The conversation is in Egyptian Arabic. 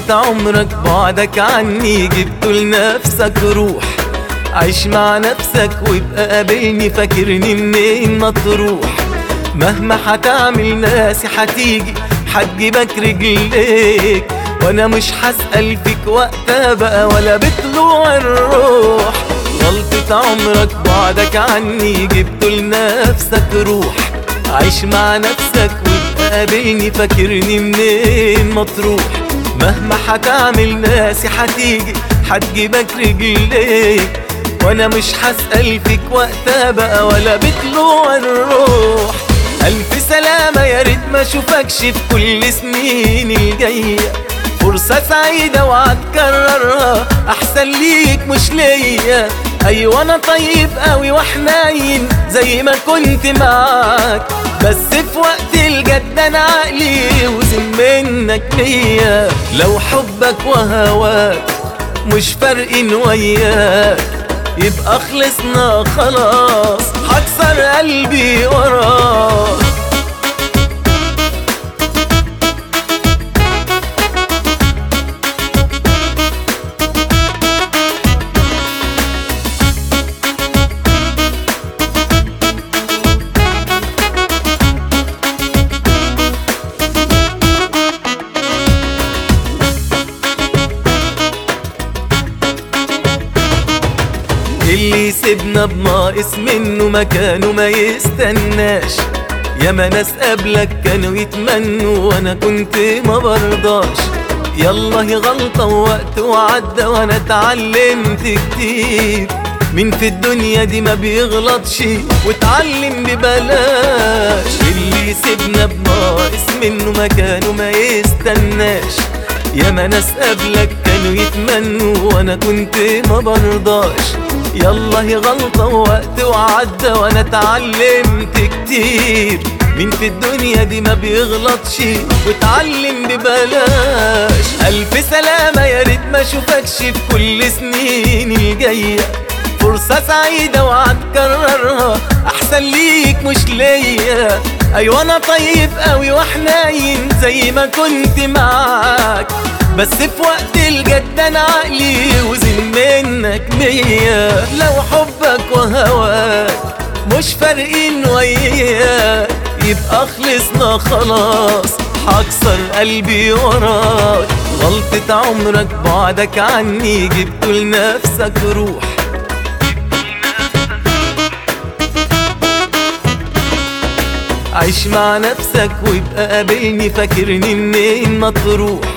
غلطة عمرك بعدك عني جبت لنفسك روح عيش مع نفسك وابقى قابلني فاكرني منين ما تروح مهما هتعمل ناسي هتيجي هتجيبك رجليك وانا مش هسأل فيك وقتها بقى ولا بطلوع الروح غلطة عمرك بعدك عني جبت لنفسك روح عيش مع نفسك وابقى قابلني فاكرني منين ما تروح مهما هتعمل ناسي هتيجي هتجيبك رجليك وانا مش هسأل فيك وقتها بقى ولا بطلوع الروح ألف سلامة يا ريت ما اشوفكش في كل سنين الجاية فرصة سعيدة وهتكررها أحسن ليك مش ليا أيوة أنا طيب قوي وحنين زي ما كنت معاك بس في وقت الجد أنا عقلي وزن منك ليا لو حبك وهواك مش فارقين وياك يبقى خلصنا خلاص هكسر قلبي وراك اللي يسيبنا بناقص منه مكانه ما يستناش ياما ناس قبلك كانوا يتمنوا وانا كنت ما برضاش يلا هي غلطة ووقت وعدى وانا اتعلمت كتير مين في الدنيا دي ما بيغلطش واتعلم ببلاش اللي يسيبنا بناقص منه مكانه ما يستناش ياما ناس قبلك كانوا يتمنوا وانا كنت ما برضاش يلا هي غلطة ووقت وعدى وانا اتعلمت كتير مين في الدنيا دي ما بيغلطش واتعلم ببلاش ألف سلامة يا ريت ما اشوفكش في كل سنين الجاية فرصة سعيدة وهتكررها أحسن ليك مش ليا أيوة أنا طيب قوي وحنين زي ما كنت معاك بس في وقت الجد أنا عقلي وزن منك مية لو حبك وهواك مش فارقين وياك يبقى خلصنا خلاص هكسر قلبي وراك غلطة عمرك بعدك عني جبت لنفسك روح عيش مع نفسك وابقى قابلني فاكرني منين ما تروح